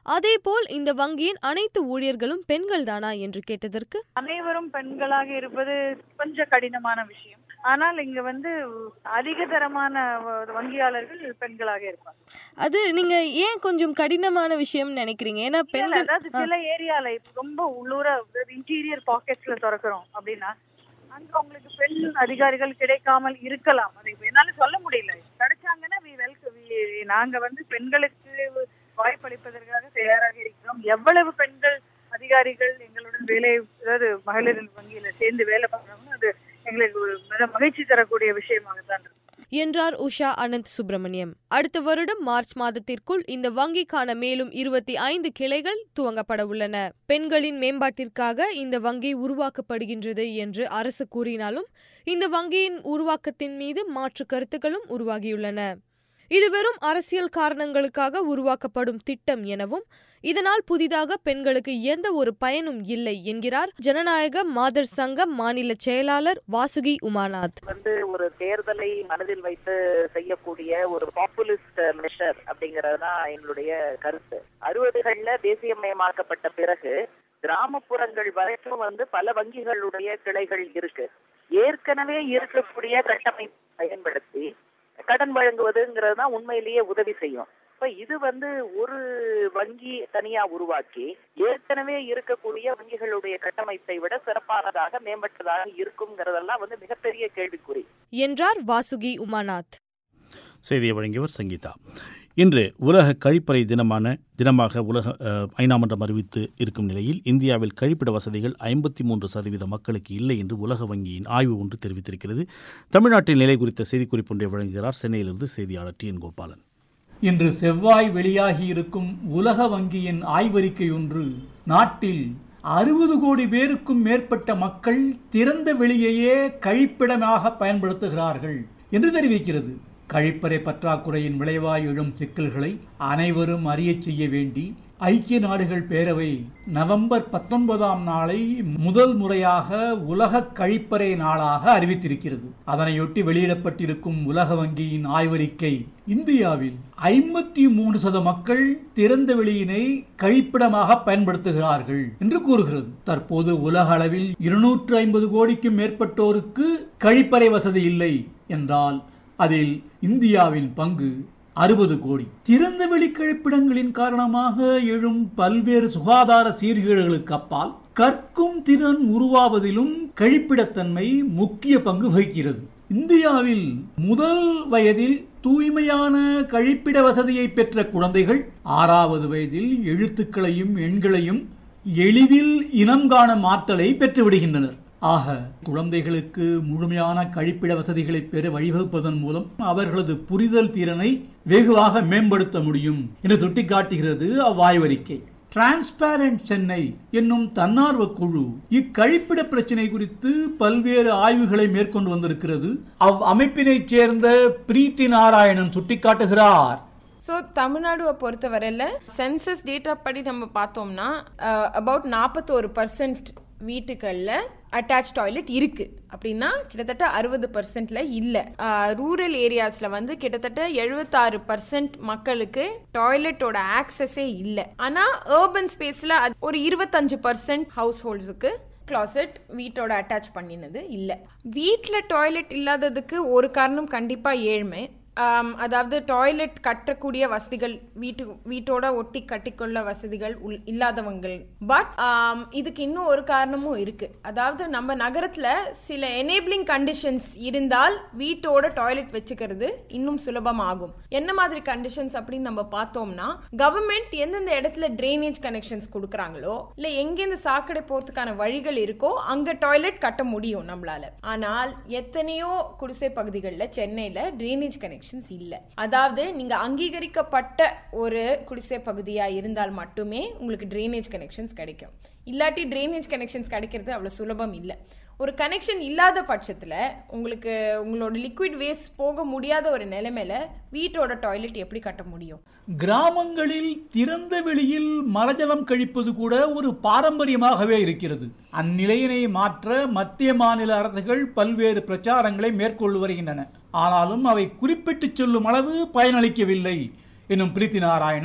அதேபோல் இந்த வங்கியின் அனைத்து ஊழியர்களும் பெண்கள்தானா என்று கேட்டதற்கு அனைவரும் பெண்களாக இருப்பது கொஞ்சம் கடினமான விஷயம் ஆனால் இங்க வந்து அதிக தரமான வ- வங்கியாளர்கள் பெண்களாக இருப்பாங்க அது நீங்க ஏன் கொஞ்சம் கடினமான விஷயம் நினைக்கிறீங்க ஏன்னா இல்ல, பெண்கள் அதாவது சில ஏரியால இப்ப ரொம்ப உள்ளூர இன்டீரியர் பாக்கெட்ஸ்ல திறக்கிறோம் அப்படின்னா அங்க உங்களுக்கு பெண் அதிகாரிகள் கிடைக்காமல் இருக்கலாம் அது இப்ப என்னால சொல்ல முடியல கிடைச்சாங்கன்னா we welcome- we- நாங்க வந்து பெண்களுக்கு வாய்ப்பளிப்பதற்காக தயாராக இருக்கிறோம் எவ்வளவு பெண்கள் அதிகாரிகள் எங்களுடன் வேலை அதாவது மகளிர் வங்கியில சேர்ந்து வேலை பண்றாங்களோ அது எங்களுக்கு ஒரு மிக மகிழ்ச்சி தரக்கூடிய விஷயமாகத்தான் இருக்கு என்றார் உஷா அனந்த் சுப்பிரமணியம் அடுத்த வருடம் மார்ச் மாதத்திற்குள் இந்த வங்கிக்கான மேலும் இருபத்தி ஐந்து கிளைகள் துவங்கப்பட உள்ளன பெண்களின் மேம்பாட்டிற்காக இந்த வங்கி உருவாக்கப்படுகின்றது என்று அரசு கூறினாலும் இந்த வங்கியின் உருவாக்கத்தின் மீது மாற்று கருத்துக்களும் உருவாகியுள்ளன இது வெறும் அரசியல் காரணங்களுக்காக உருவாக்கப்படும் திட்டம் எனவும் இதனால் புதிதாக பெண்களுக்கு எந்த ஒரு பயனும் இல்லை என்கிறார் ஜனநாயக மாதர் சங்க மாநில செயலாளர் வாசுகி உமாநாத் வந்து ஒரு தேர்தலை மனதில் வைத்து செய்யக்கூடிய ஒரு பாப்புலிஸ்ட் மெஷர் அப்படிங்கறது தான் எங்களுடைய கருத்து அறுபதுகள்ல தேசியமயமாக்கப்பட்ட பிறகு கிராமப்புறங்கள் வரைக்கும் வந்து பல வங்கிகளுடைய கிளைகள் இருக்கு ஏற்கனவே இருக்கக்கூடிய கட்டமைப்பை பயன்படுத்தி கடன் வழங்குவதுங்கிறது தான் உண்மையிலேயே உதவி செய்யும் இப்ப இது வந்து ஒரு வங்கி தனியா உருவாக்கி ஏற்கனவே இருக்கக்கூடிய வங்கிகளுடைய கட்டமைப்பை விட சிறப்பானதாக மேம்பட்டதாக இருக்குங்கிறதெல்லாம் வந்து மிகப்பெரிய கேள்விக்குறி என்றார் வாசுகி உமாநாத் செய்தியை வழங்கியவர் சங்கீதா இன்று உலக கழிப்பறை தினமான தினமாக உலக அஹ், ஐநா மன்றம் அறிவித்து இருக்கும் நிலையில் இந்தியாவில் கழிப்பிட வசதிகள் ஐம்பத்தி மூன்று சதவீத மக்களுக்கு இல்லை என்று உலக வங்கியின் ஆய்வு ஒன்று தெரிவித்திருக்கிறது தமிழ்நாட்டின் நிலை குறித்த செய்திக்குறிப்பு ஒன்றை வழங்குகிறார் சென்னையிலிருந்து செய்தியாளர் டி என் கோபாலன் இன்று செவ்வாய் வெளியாகி இருக்கும் உலக வங்கியின் ஆய்வறிக்கை ஒன்று நாட்டில் அறுபது கோடி பேருக்கும் மேற்பட்ட மக்கள் திறந்த வெளியையே கழிப்பிடமாக பயன்படுத்துகிறார்கள் என்று தெரிவிக்கிறது கழிப்பறை பற்றாக்குறையின் விளைவாய் எழும் சிக்கல்களை அனைவரும் அறியச் செய்ய வேண்டி ஐக்கிய நாடுகள் பேரவை நவம்பர் பத்தொன்பதாம் நாளை முதல் முறையாக உலக கழிப்பறை நாளாக அறிவித்திருக்கிறது அதனையொட்டி வெளியிடப்பட்டிருக்கும் உலக வங்கியின் ஆய்வறிக்கை இந்தியாவில் ஐம்பத்தி மூன்று சத மக்கள் திறந்த வெளியினை கழிப்பிடமாக பயன்படுத்துகிறார்கள் என்று கூறுகிறது தற்போது உலக அளவில் இருநூற்று ஐம்பது கோடிக்கும் மேற்பட்டோருக்கு கழிப்பறை வசதி இல்லை என்றால் அதில் இந்தியாவின் பங்கு அறுபது கோடி திறந்த வெளி கழிப்பிடங்களின் காரணமாக எழும் பல்வேறு சுகாதார சீர்கேடுகளுக்கு அப்பால் கற்கும் திறன் உருவாவதிலும் கழிப்பிடத்தன்மை முக்கிய பங்கு வகிக்கிறது இந்தியாவில் முதல் வயதில் தூய்மையான கழிப்பிட வசதியை பெற்ற குழந்தைகள் ஆறாவது வயதில் எழுத்துக்களையும் எண்களையும் எளிதில் இனம் காணும் ஆற்றலை பெற்று விடுகின்றனர் ஆக குழந்தைகளுக்கு முழுமையான கழிப்பிட வசதிகளை பெற வழிவகுப்பதன் மூலம் அவர்களது புரிதல் திறனை வெகுவாக மேம்படுத்த முடியும் என்று சுட்டிக்காட்டுகிறது அவ்வாய்வறிக்கை டிரான்ஸ்பேரண்ட் சென்னை என்னும் தன்னார்வ குழு இக்கழிப்பிட பிரச்சினை குறித்து பல்வேறு ஆய்வுகளை மேற்கொண்டு வந்திருக்கிறது அவ் அமைப்பினைச் சேர்ந்த பிரீத்தி நாராயணன் சுட்டிக்காட்டுகிறார் ஸோ தமிழ்நாடுவை பொறுத்தவரையில் சென்சஸ் டேட்டா படி நம்ம பார்த்தோம்னா அபவுட் நாற்பத்தோரு பர்சன்ட் வீட்டுகளில் அட்டாச் டாய்லெட் இருக்கு அப்படின்னா கிட்டத்தட்ட அறுபது பர்சன்ட்ல இல்லை ரூரல் ஏரியாஸ்ல வந்து கிட்டத்தட்ட எழுபத்தாறு பர்சன்ட் மக்களுக்கு டாய்லெட்டோட ஆக்சஸே இல்லை ஆனால் ஏர்பன் ஸ்பேஸில் ஒரு இருபத்தஞ்சு பர்சன்ட் ஹவுஸ் ஹோல்ட்ஸுக்கு கிளாசெட் வீட்டோட அட்டாச் பண்ணினது இல்லை வீட்டில் டாய்லெட் இல்லாததுக்கு ஒரு காரணம் கண்டிப்பாக ஏழ்மை ஆம், அதாவது டாய்லெட் கட்டக்கூடிய வசதிகள் வீட்டு வீட்டோட ஒட்டி கட்டிக்கொள்ள வசதிகள் உள் இல்லாதவங்கள் பட் இதுக்கு இன்னும் ஒரு காரணமும் இருக்கு அதாவது நம்ம நகரத்துல சில எனேபிளிங் கண்டிஷன்ஸ் இருந்தால் வீட்டோட டாய்லெட் வச்சுக்கிறது இன்னும் சுலபமாகும் என்ன மாதிரி கண்டிஷன்ஸ் அப்படின்னு நம்ம பார்த்தோம்னா கவர்மெண்ட் எந்தெந்த இடத்துல ட்ரைனேஜ் கனெக்ஷன்ஸ் கொடுக்குறாங்களோ இல்ல எங்கெந்த சாக்கடை போறதுக்கான வழிகள் இருக்கோ அங்க டாய்லெட் கட்ட முடியும் நம்மளால ஆனால் எத்தனையோ குடிசை பகுதிகளில் சென்னையில ட்ரைனேஜ் கனெக்ஷன்ஸ் இல்ல அதாவது நீங்க அங்கீகரிக்கப்பட்ட ஒரு குடிசை பகுதியா இருந்தால் மட்டுமே உங்களுக்கு ட்ரைனேஜ் கனெக்ஷன்ஸ் கிடைக்கும் இல்லாட்டி ட்ரைனேஜ் கனெக்ஷன்ஸ் கிடைக்கிறது அவ்வளவு சுலபம் இல்லை ஒரு கனெக்ஷன் இல்லாத பட்சத்துல உங்களுக்கு உங்களோட லிக்விட் வேஸ்ட் போக முடியாத ஒரு நிலைமையில வீட்டோட டாய்லெட் எப்படி கட்ட முடியும் கிராமங்களில் திறந்த வெளியில் மரஜலம் கழிப்பது கூட ஒரு பாரம்பரியமாகவே இருக்கிறது அந்நிலையினை மாற்ற மத்திய மாநில அரசுகள் பல்வேறு பிரச்சாரங்களை மேற்கொண்டு வருகின்றன ஆனாலும் அவை குறிப்பிட்டு சொல்லும் அளவு பயனளிக்கவில்லை எனும் பிரீத்தி நாராயணன்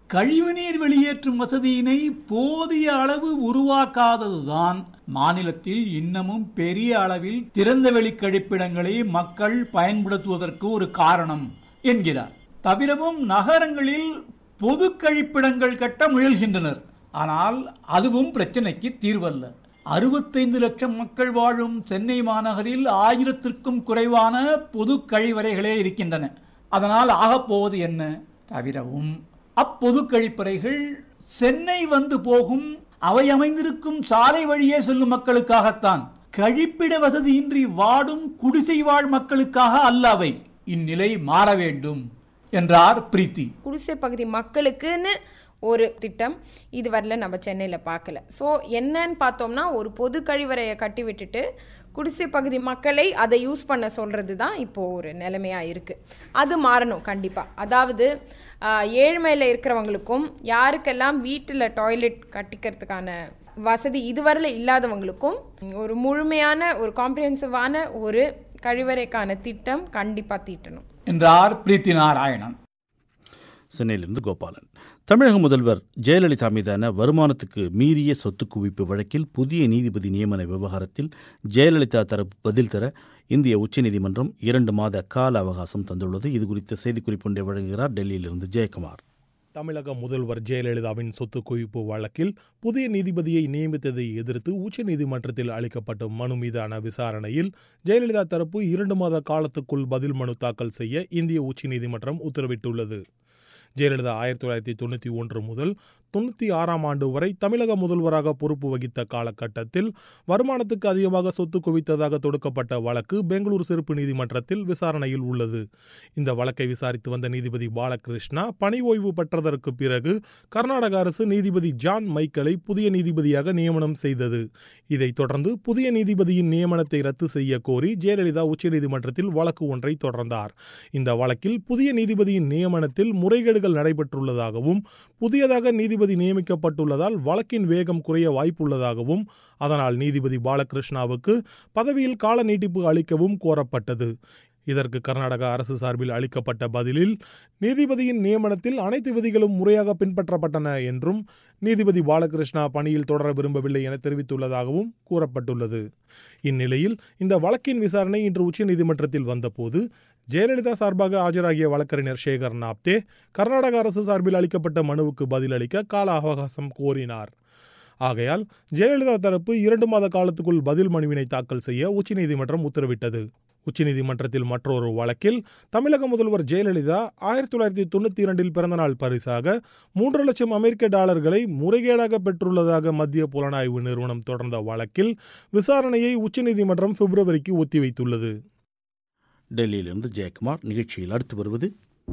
கழிவுநீர் வெளியேற்றும் வசதியினை போதிய அளவு உருவாக்காததுதான் மாநிலத்தில் இன்னமும் பெரிய அளவில் திறந்தவெளி கழிப்பிடங்களை மக்கள் பயன்படுத்துவதற்கு ஒரு காரணம் என்கிறார் தவிரவும் நகரங்களில் பொது கழிப்பிடங்கள் கட்ட முயல்கின்றனர் ஆனால் அதுவும் பிரச்சனைக்கு தீர்வல்ல அறுபத்தைந்து லட்சம் மக்கள் வாழும் சென்னை மாநகரில் ஆயிரத்திற்கும் குறைவான பொது கழிவறைகளே இருக்கின்றன அதனால் ஆகப்போவது என்ன தவிரவும் அப்பொது கழிப்பறைகள் சென்னை வந்து போகும் அவை அமைந்திருக்கும் சாலை வழியே செல்லும் மக்களுக்காகத்தான் கழிப்பிட வசதியின்றி வாடும் குடிசை வாழ் மக்களுக்காக அல்ல அவை இந்நிலை மாற வேண்டும் என்றார் பிரீத்தி குடிசை பகுதி மக்களுக்குன்னு ஒரு திட்டம் இது வரல நம்ம சென்னையில் பார்க்கல ஸோ என்னன்னு பார்த்தோம்னா ஒரு பொது கழிவறையை கட்டி விட்டுட்டு குடிசை பகுதி மக்களை அதை யூஸ் பண்ண சொல்கிறது தான் இப்போது ஒரு நிலைமையாக இருக்குது அது மாறணும் கண்டிப்பாக அதாவது ஏழ்மையில் இருக்கிறவங்களுக்கும் யாருக்கெல்லாம் வீட்டில் டாய்லெட் கட்டிக்கிறதுக்கான வசதி இதுவரையில் இல்லாதவங்களுக்கும் ஒரு முழுமையான ஒரு காம்ப்ரிஹென்சிவான ஒரு கழிவறைக்கான திட்டம் கண்டிப்பாக தீட்டணும் என்றார் பிரீத்தி நாராயணன் சென்னையிலிருந்து கோபாலன் தமிழக முதல்வர் ஜெயலலிதா மீதான வருமானத்துக்கு மீறிய சொத்து குவிப்பு வழக்கில் புதிய நீதிபதி நியமன விவகாரத்தில் ஜெயலலிதா தரப்பு பதில் தர இந்திய உச்சநீதிமன்றம் இரண்டு மாத கால அவகாசம் தந்துள்ளது இதுகுறித்த செய்திக்குறிப்பு ஒன்றை வழங்குகிறார் டெல்லியிலிருந்து ஜெயக்குமார் தமிழக முதல்வர் ஜெயலலிதாவின் சொத்து குவிப்பு வழக்கில் புதிய நீதிபதியை நியமித்ததை எதிர்த்து உச்சநீதிமன்றத்தில் அளிக்கப்பட்ட மனு மீதான விசாரணையில் ஜெயலலிதா தரப்பு இரண்டு மாத காலத்துக்குள் பதில் மனு தாக்கல் செய்ய இந்திய உச்சநீதிமன்றம் உத்தரவிட்டுள்ளது ஜெயலலிதா ஆயிரத்தி தொள்ளாயிரத்தி தொண்ணூற்றி ஒன்று முதல் தொண்ணூற்றி ஆறாம் ஆண்டு வரை தமிழக முதல்வராக பொறுப்பு வகித்த காலகட்டத்தில் வருமானத்துக்கு அதிகமாக சொத்து குவித்ததாக தொடுக்கப்பட்ட வழக்கு பெங்களூரு சிறப்பு நீதிமன்றத்தில் விசாரணையில் உள்ளது இந்த வழக்கை விசாரித்து வந்த நீதிபதி பாலகிருஷ்ணா பணி ஓய்வு பெற்றதற்கு பிறகு கர்நாடக அரசு நீதிபதி ஜான் மைக்கேலை புதிய நீதிபதியாக நியமனம் செய்தது இதைத் தொடர்ந்து புதிய நீதிபதியின் நியமனத்தை ரத்து செய்ய கோரி ஜெயலலிதா உச்சநீதிமன்றத்தில் வழக்கு ஒன்றை தொடர்ந்தார் இந்த வழக்கில் புதிய நீதிபதியின் நியமனத்தில் முறைகேடுகள் நடைபெற்றுள்ளதாகவும் புதியதாக நீதி நீதிபதி நியமிக்கப்பட்டுள்ளதால் வழக்கின் வேகம் குறைய வாய்ப்புள்ளதாகவும் அதனால் நீதிபதி பாலகிருஷ்ணாவுக்கு பதவியில் கால நீட்டிப்பு அளிக்கவும் கோரப்பட்டது இதற்கு கர்நாடக அரசு சார்பில் அளிக்கப்பட்ட பதிலில் நீதிபதியின் நியமனத்தில் அனைத்து விதிகளும் முறையாக பின்பற்றப்பட்டன என்றும் நீதிபதி பாலகிருஷ்ணா பணியில் தொடர விரும்பவில்லை என தெரிவித்துள்ளதாகவும் கூறப்பட்டுள்ளது இந்நிலையில் இந்த வழக்கின் விசாரணை இன்று உச்சநீதிமன்றத்தில் வந்தபோது ஜெயலலிதா சார்பாக ஆஜராகிய வழக்கறிஞர் சேகர் நாப்தே கர்நாடக அரசு சார்பில் அளிக்கப்பட்ட மனுவுக்கு பதிலளிக்க கால அவகாசம் கோரினார் ஆகையால் ஜெயலலிதா தரப்பு இரண்டு மாத காலத்துக்குள் பதில் மனுவினை தாக்கல் செய்ய உச்சநீதிமன்றம் உத்தரவிட்டது உச்சநீதிமன்றத்தில் மற்றொரு வழக்கில் தமிழக முதல்வர் ஜெயலலிதா ஆயிரத்தி தொள்ளாயிரத்தி தொண்ணூற்றி இரண்டில் பிறந்தநாள் பரிசாக மூன்று லட்சம் அமெரிக்க டாலர்களை முறைகேடாக பெற்றுள்ளதாக மத்திய புலனாய்வு நிறுவனம் தொடர்ந்த வழக்கில் விசாரணையை உச்சநீதிமன்றம் பிப்ரவரிக்கு ஒத்திவைத்துள்ளது டெல்லியிலிருந்து ஜெயக்குமார் நிகழ்ச்சியில் அடுத்து வருவது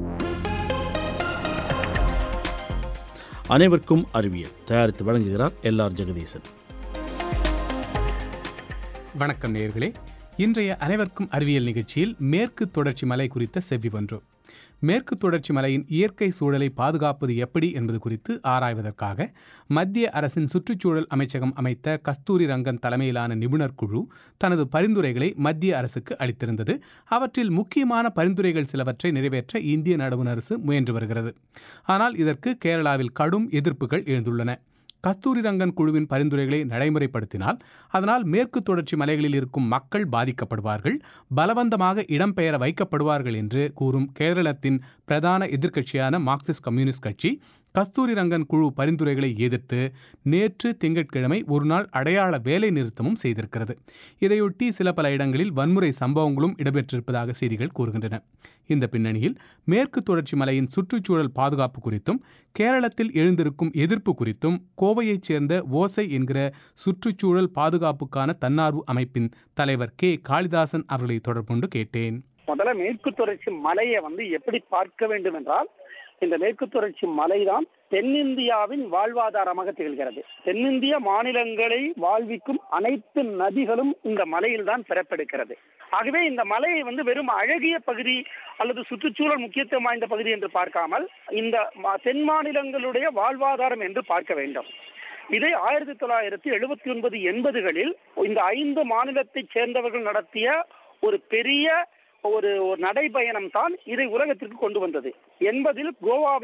அனைவருக்கும் அறிவியல் தயாரித்து வழங்குகிறார் எல் ஆர் ஜெகதீசன் வணக்கம் நேர்களே இன்றைய அனைவருக்கும் அறிவியல் நிகழ்ச்சியில் மேற்கு தொடர்ச்சி மலை குறித்த செவ்வி ஒன்றோம் மேற்கு தொடர்ச்சி மலையின் இயற்கை சூழலை பாதுகாப்பது எப்படி என்பது குறித்து ஆராய்வதற்காக மத்திய அரசின் சுற்றுச்சூழல் அமைச்சகம் அமைத்த கஸ்தூரி ரங்கன் தலைமையிலான நிபுணர் குழு தனது பரிந்துரைகளை மத்திய அரசுக்கு அளித்திருந்தது அவற்றில் முக்கியமான பரிந்துரைகள் சிலவற்றை நிறைவேற்ற இந்திய நடுவண் அரசு முயன்று வருகிறது ஆனால் இதற்கு கேரளாவில் கடும் எதிர்ப்புகள் எழுந்துள்ளன கஸ்தூரி ரங்கன் குழுவின் பரிந்துரைகளை நடைமுறைப்படுத்தினால் அதனால் மேற்கு தொடர்ச்சி மலைகளில் இருக்கும் மக்கள் பாதிக்கப்படுவார்கள் பலவந்தமாக இடம்பெயர வைக்கப்படுவார்கள் என்று கூறும் கேரளத்தின் பிரதான எதிர்க்கட்சியான மார்க்சிஸ்ட் கம்யூனிஸ்ட் கட்சி கஸ்தூரி ரங்கன் குழு பரிந்துரைகளை எதிர்த்து நேற்று திங்கட்கிழமை ஒருநாள் அடையாள வேலை நிறுத்தமும் செய்திருக்கிறது இதையொட்டி சில பல இடங்களில் வன்முறை சம்பவங்களும் இடம்பெற்றிருப்பதாக செய்திகள் கூறுகின்றன இந்த பின்னணியில் மேற்கு தொடர்ச்சி மலையின் சுற்றுச்சூழல் பாதுகாப்பு குறித்தும் கேரளத்தில் எழுந்திருக்கும் எதிர்ப்பு குறித்தும் கோவையைச் சேர்ந்த ஓசை என்கிற சுற்றுச்சூழல் பாதுகாப்புக்கான தன்னார்வ அமைப்பின் தலைவர் கே காளிதாசன் அவர்களை தொடர்பு கொண்டு கேட்டேன் முதல்ல மேற்கு தொடர்ச்சி மலையை வந்து எப்படி பார்க்க வேண்டும் என்றால் இந்த மேற்கு தொடர்ச்சி மலைதான் தென்னிந்தியாவின் வாழ்வாதாரமாக திகழ்கிறது தென்னிந்திய மாநிலங்களை வாழ்விக்கும் அனைத்து நதிகளும் இந்த மலையில் தான் பிறப்பெடுக்கிறது ஆகவே இந்த மலையை வந்து வெறும் அழகிய பகுதி அல்லது சுற்றுச்சூழல் முக்கியத்துவம் வாய்ந்த பகுதி என்று பார்க்காமல் இந்த தென் மாநிலங்களுடைய வாழ்வாதாரம் என்று பார்க்க வேண்டும் இதை ஆயிரத்தி தொள்ளாயிரத்தி எழுபத்தி ஒன்பது எண்பதுகளில் இந்த ஐந்து மாநிலத்தைச் சேர்ந்தவர்கள் நடத்திய ஒரு பெரிய ஒரு நடைபயணம் தான் இதை உலகத்திற்கு கொண்டு வந்தது எண்பதில் கோவாவில்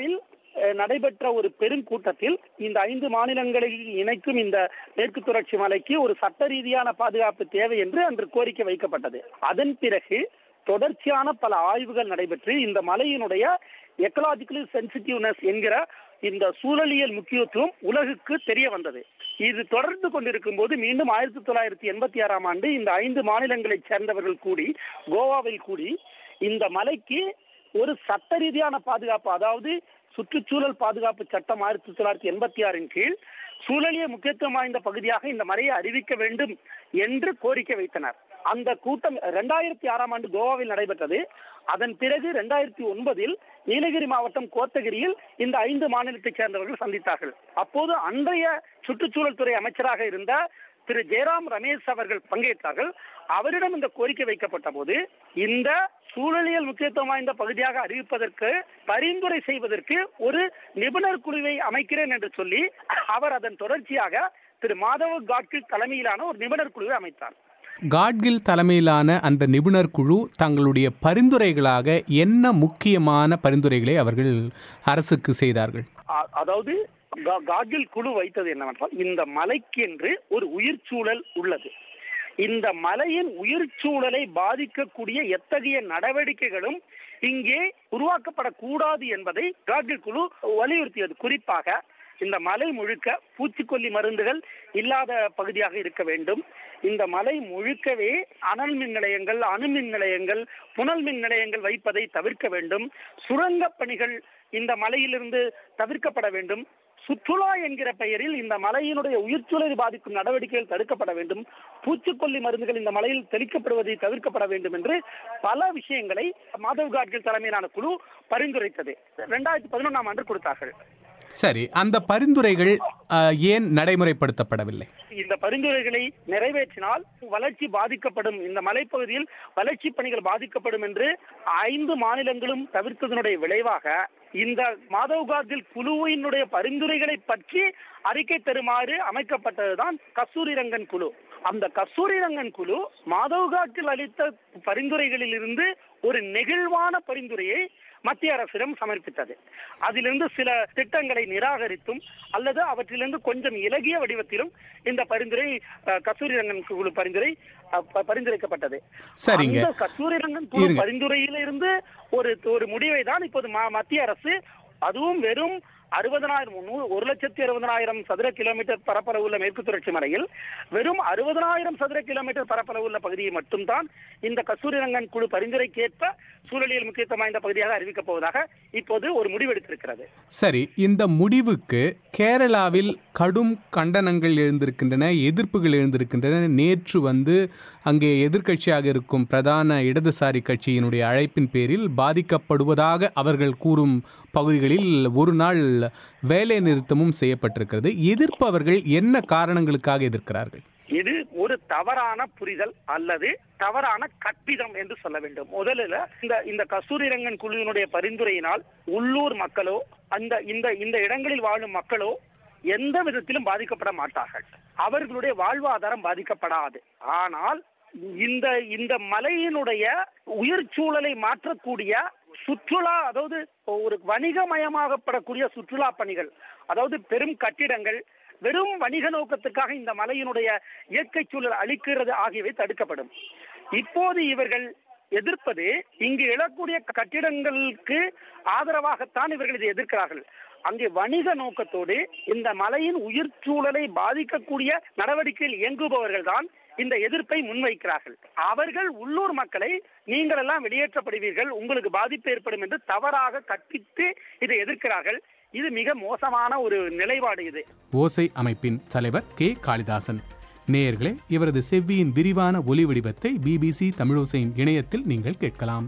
அஹ், நடைபெற்ற ஒரு பெருங்கூட்டத்தில் இந்த ஐந்து மாநிலங்களை இணைக்கும் இந்த மேற்கு தொடர்ச்சி மலைக்கு ஒரு சட்ட ரீதியான பாதுகாப்பு தேவை என்று அன்று கோரிக்கை வைக்கப்பட்டது அதன் பிறகு தொடர்ச்சியான பல ஆய்வுகள் நடைபெற்று இந்த மலையினுடைய எக்கலாஜிக்கலி சென்சிட்டிவ்னஸ் என்கிற இந்த சூழலியல் முக்கியத்துவம் உலகுக்கு தெரிய வந்தது இது தொடர்ந்து கொண்டிருக்கும் போது மீண்டும் ஆயிரத்தி தொள்ளாயிரத்தி எண்பத்தி ஆறாம் ஆண்டு இந்த ஐந்து மாநிலங்களைச் சேர்ந்தவர்கள் கூடி கோவாவில் கூடி இந்த மலைக்கு ஒரு சட்ட ரீதியான பாதுகாப்பு அதாவது சுற்றுச்சூழல் பாதுகாப்பு சட்டம் ஆயிரத்தி தொள்ளாயிரத்தி எண்பத்தி ஆறின் கீழ் சூழலிய முக்கியத்துவம் வாய்ந்த பகுதியாக இந்த மலையை அறிவிக்க வேண்டும் என்று கோரிக்கை வைத்தனர் அந்த கூட்டம் இரண்டாயிரத்தி ஆறாம் ஆண்டு கோவாவில் நடைபெற்றது அதன் பிறகு இரண்டாயிரத்தி ஒன்பதில் நீலகிரி மாவட்டம் கோத்தகிரியில் இந்த ஐந்து மாநிலத்தைச் சேர்ந்தவர்கள் சந்தித்தார்கள் அப்போது அன்றைய சுற்றுச்சூழல் துறை அமைச்சராக இருந்த திரு ஜெயராம் ரமேஷ் அவர்கள் பங்கேற்றார்கள் அவரிடம் இந்த கோரிக்கை வைக்கப்பட்ட போது இந்த சூழலியல் முக்கியத்துவம் வாய்ந்த பகுதியாக அறிவிப்பதற்கு பரிந்துரை செய்வதற்கு ஒரு நிபுணர் குழுவை அமைக்கிறேன் என்று சொல்லி அவர் அதன் தொடர்ச்சியாக திரு மாதவ காட்கில் தலைமையிலான ஒரு நிபுணர் குழுவை அமைத்தார் காட்கில் தலைமையிலான அந்த நிபுணர் குழு தங்களுடைய பரிந்துரைகளாக என்ன முக்கியமான பரிந்துரைகளை அவர்கள் அரசுக்கு செய்தார்கள் அ- அதாவது கா- காட்கில் குழு வைத்தது என்னவென்றால் இந்த மலைக்கென்று ஒரு உயிர் சூழல் உள்ளது இந்த மலையின் உயிர் சூழலை பாதிக்கக்கூடிய எத்தகைய நடவடிக்கைகளும் இங்கே உருவாக்கப்படக்கூடாது என்பதை காட்கில் குழு வலியுறுத்தியது குறிப்பாக இந்த மலை முழுக்க பூச்சிக்கொல்லி மருந்துகள் இல்லாத பகுதியாக இருக்க வேண்டும் இந்த மலை முழுக்கவே அனல் மின் நிலையங்கள் அணு மின் நிலையங்கள் புனல் மின் நிலையங்கள் வைப்பதை தவிர்க்க வேண்டும் சுரங்கப் பணிகள் இந்த மலையிலிருந்து தவிர்க்கப்பட வேண்டும் சுற்றுலா என்கிற பெயரில் இந்த மலையினுடைய உயிர்ச்சூழலை பாதிக்கும் நடவடிக்கைகள் தடுக்கப்பட வேண்டும் பூச்சிக்கொல்லி மருந்துகள் இந்த மலையில் தெளிக்கப்படுவதை தவிர்க்கப்பட வேண்டும் என்று பல விஷயங்களை மாதவ் காட்கில் தலைமையிலான குழு பரிந்துரைத்தது இரண்டாயிரத்தி பதினொன்றாம் ஆண்டு கொடுத்தார்கள் சரி அந்த பரிந்துரைகள் அஹ், ஏன் நடைமுறைப்படுத்தப்படவில்லை இந்த பரிந்துரைகளை நிறைவேற்றினால் வளர்ச்சி பாதிக்கப்படும் இந்த மலைப்பகுதியில் வளர்ச்சி பணிகள் பாதிக்கப்படும் என்று ஐந்து மாநிலங்களும் தவிர்த்ததனுடைய விளைவாக இந்த மாதவ் கார்கில் குழுவினுடைய பரிந்துரைகளை பற்றி அறிக்கை தருமாறு அமைக்கப்பட்டதுதான் கஸ்தூரி ரங்கன் குழு அந்த கஸ்தூரி ரங்கன் குழு மாதவ் கார்கில் அளித்த பரிந்துரைகளில் இருந்து ஒரு நெகிழ்வான பரிந்துரையை மத்திய அரசிடம் சமர்ப்பித்தது அதிலிருந்து சில திட்டங்களை நிராகரித்தும் அல்லது அவற்றிலிருந்து கொஞ்சம் இலகிய வடிவத்திலும் இந்த பரிந்துரை அஹ், கஸ்தூரி ரங்கன் குழு பரிந்துரை அஹ், ப- பரிந்துரைக்கப்பட்டது சரிங்க. அந்த கஸ்தூரி ரங்கன் குழு இருங்க. பரிந்துரையிலிருந்து ஒரு ஒரு முடிவை தான் இப்போது ம- மத்திய அரசு அதுவும் வெறும் அறுபதனாயிரம் நூ- ஒரு லட்சத்தி அறுபதனாயிரம் சதுர கிலோமீட்டர் பரப்பளவு உள்ள மேற்கு தொடர்ச்சி மலையில் வெறும் அறுபதனாயிரம் சதுர கிலோமீட்டர் பரப்பளவு உள்ள பகுதியை மட்டும்தான் இந்த கஸ்தூரி ரங்கன் குழு பரிந்துரைக்கேற்ப சூழலியல் முக்கியத்துவம் வாய்ந்த பகுதியாக அறிவிக்கப் போவதாக இப்போது ஒரு முடிவெடுத்திருக்கிறது சரி இந்த முடிவுக்கு கேரளாவில் கடும் கண்டனங்கள் எழுந்திருக்கின்றன எதிர்ப்புகள் எழுந்திருக்கின்றன நேற்று வந்து அங்கே எதிர்க்கட்சியாக இருக்கும் பிரதான இடதுசாரி கட்சியினுடைய அழைப்பின் பேரில் பாதிக்கப்படுவதாக அவர்கள் கூறும் பகுதிகளில் ஒரு நாள் வேலை நிறுத்தமும் செய்யப்பட்டிருக்கிறது எதிர்ப்பவர்கள் என்ன காரணங்களுக்காக எதிர்க்கிறார்கள் இது ஒரு தவறான புரிதல் அல்லது தவறான கற்பிதம் என்று சொல்ல வேண்டும் முதலில் இந்த இந்த கஸ்தூரி ரங்கன் குழுவினுடைய பரிந்துரையினால் உள்ளூர் மக்களோ அந்த இந்த இந்த இடங்களில் வாழும் மக்களோ எந்த விதத்திலும் பாதிக்கப்பட மாட்டார்கள் அவர்களுடைய வாழ்வாதாரம் பாதிக்கப்படாது ஆனால் இந்த இந்த மலையினுடைய உயிர் சூழலை மாற்றக்கூடிய சுற்றுலா அதாவது ஒரு வணிகமயமாகப்படக்கூடிய சுற்றுலா பணிகள் அதாவது பெரும் கட்டிடங்கள் வெறும் வணிக நோக்கத்துக்காக இந்த மலையினுடைய இயற்கை சூழல் அளிக்கிறது ஆகியவை தடுக்கப்படும் இப்போது இவர்கள் எதிர்ப்பது இங்கு எழக்கூடிய கட்டிடங்களுக்கு ஆதரவாகத்தான் இவர்கள் இதை எதிர்க்கிறார்கள் அங்கே வணிக நோக்கத்தோடு இந்த மலையின் உயிர் சூழலை பாதிக்கக்கூடிய நடவடிக்கையில் இயங்குபவர்கள் தான் இந்த எதிர்ப்பை முன்வைக்கிறார்கள் அவர்கள் உள்ளூர் மக்களை நீங்கள் எல்லாம் வெளியேற்றப்படுவீர்கள் உங்களுக்கு பாதிப்பு ஏற்படும் என்று தவறாக கற்பித்து இதை எதிர்க்கிறார்கள் இது மிக மோசமான ஒரு நிலைப்பாடு இது ஓசை அமைப்பின் தலைவர் கே காளிதாசன் நேயர்களே இவரது செவ்வியின் விரிவான ஒலி வடிவத்தை பிபிசி தமிழோசையின் இணையத்தில் நீங்கள் கேட்கலாம்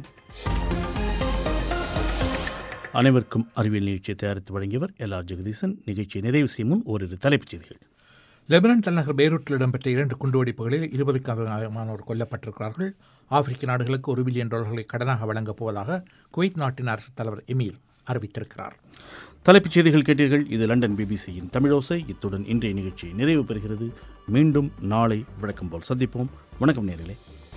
அனைவருக்கும் அறிவியல் நிகழ்ச்சியை தயாரித்து வழங்கியவர் எல் ஆர் ஜெகதீசன் நிகழ்ச்சியை நிறைவு செய்யும் முன் ஓரிரு தலைப்புச் செய்திகள் லெபனான் தலைநகர் பெய்ரூட்டில் இடம்பெற்ற இரண்டு குண்டுவெடிப்புகளில் இருபதுக்கும் அதிகமானோர் கொல்லப்பட்டிருக்கிறார்கள் ஆப்பிரிக்க நாடுகளுக்கு ஒரு பில்லியன் டாலர்களை கடனாக வழங்கப் போவதாக குவைத் நாட்டின் அரசுத் தலைவர் எமீர் அறிவித்திருக்கிறார் தலைப்புச் செய்திகள் கேட்டீர்கள் இது லண்டன் பிபிசியின் தமிழோசை இத்துடன் இன்றைய நிகழ்ச்சி நிறைவு பெறுகிறது மீண்டும் நாளை வழக்கம் போல் சந்திப்போம் வணக்கம் நேர்களே